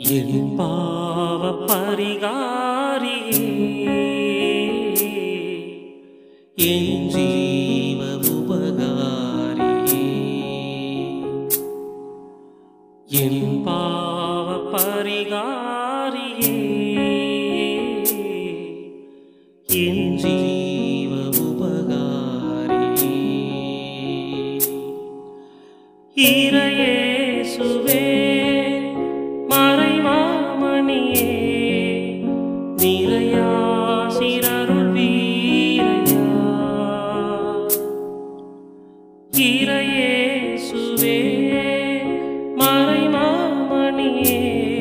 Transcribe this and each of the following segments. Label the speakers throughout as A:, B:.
A: என் பாவ பரிகாரியே என் ஜீவ உபகாரியே என் பாவ பரிகாரியே என் ஜீவ உபகாரியே இறையேசுவே மறைமாமணியே நிறையாசிரருள் வீரையா இறையேசுவே மறைமாமணியே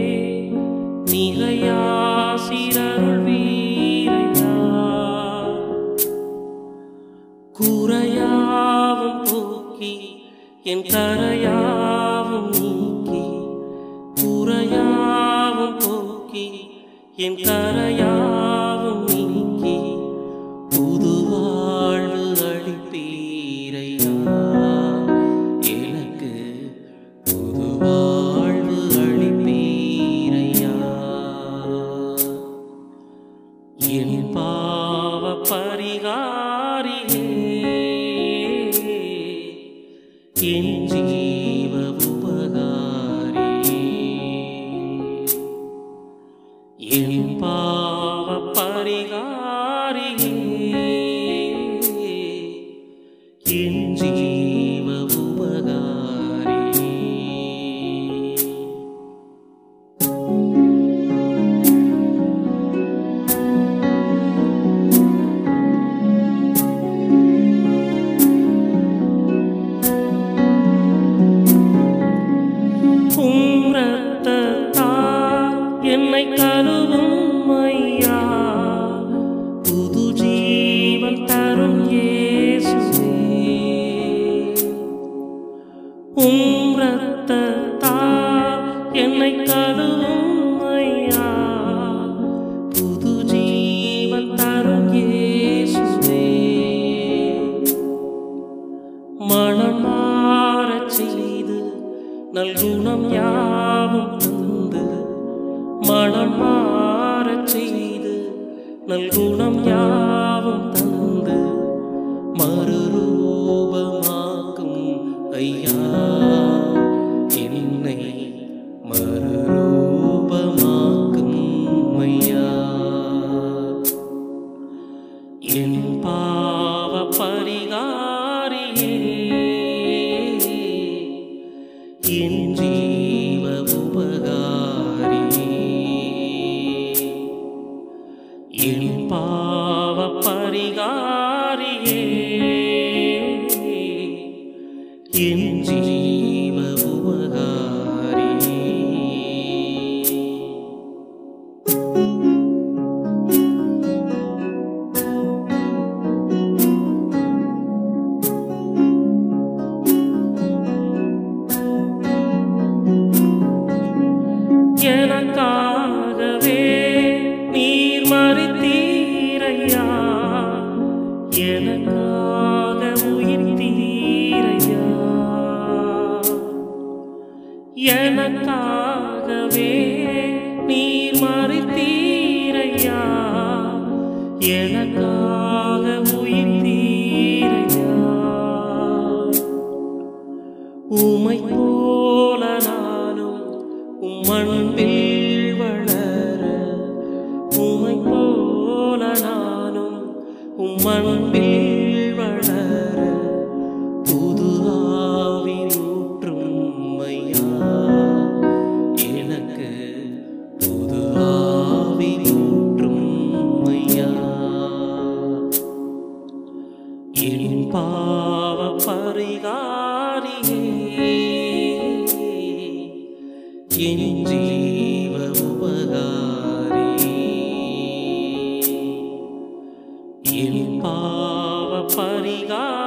A: நிறையாசிரருள் வீரையா குறையாவும் போக்கி என் கரையாவும் நீக்கி குறையாவும் போக்கி என் கரையாவும் நீக்கி புது வாழ்வு அளிப்பீரையா எனக்கு புது வாழ்வு அளிப்பீரையா என் பாவ பரிகாரியே என் ஜீவ உபகாரியே என் பாவ பரிகாரியே என் ஜீவ உபகாரியே உம் ரத்தத்தால் என்னை கழுவும் ஐயா புது ஜீவன் தரும் இயேசுவே உம் ரத்தத்தால் என்னை கழுவும் ஐயா புது ஜீவன் தரும் இயேசுவே மனம் மாறச் செய்து நல்குணம் யாவும் தந்து மனம் மாறச் செய்து நல்குணம் யாவும் தந்து மறுரூபமாக்கும் ஐயா என்னை மறுரூபமாக்கும் ஐயா என் பாவ பரிகாரியே என் ஜீவ உபகாரியே என் பாவ பரிகாரியே என் ஜீவ உபகாரியே எனக்காகவே நீர் மறித்தீரையா எனக்காக உயிர் தீரையா எனக்காகவே நீர் மறித்தீரையா எனக்காக உயிர் தீரையா உமை போல நானும் உம்மன்பில் வளர உமை போல நானும் உம்மன்பில் வளர புது ஆவி ஊற்றும் ஐயா எனக்கு புது ஆவி ஊற்றும் ஐயா என் பாவ பரிகாரியே என் ஜீவ உபகாரியே என் பாவ பரிகாரியே